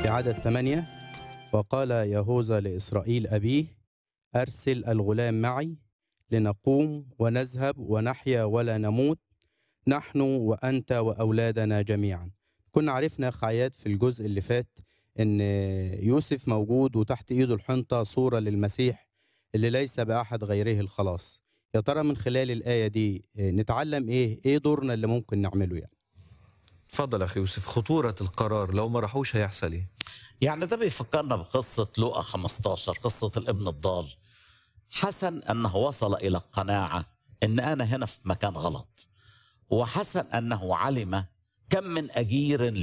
في عدد ثمانية وقال يهوذا لإسرائيل أبيه أرسل الغلام معي لنقوم ونذهب ونحيا ولا نموت نحن وأنت وأولادنا جميعا كنا عرفنا خعيات في الجزء اللي فات إن يوسف موجود وتحت إيده الحنطة صورة للمسيح اللي ليس بأحد غيره الخلاص يا ترى من خلال الآية دي نتعلم إيه إيه دورنا اللي ممكن نعمله يعني اتفضل اخي يوسف خطوره القرار لو ما راحوش هيحصل ايه يعني ده بيفكرنا بقصة لوقا 15 قصة الابن الضال حسن أنه وصل إلى القناعة أن أنا هنا في مكان غلط وحسن أنه علم كم من أجير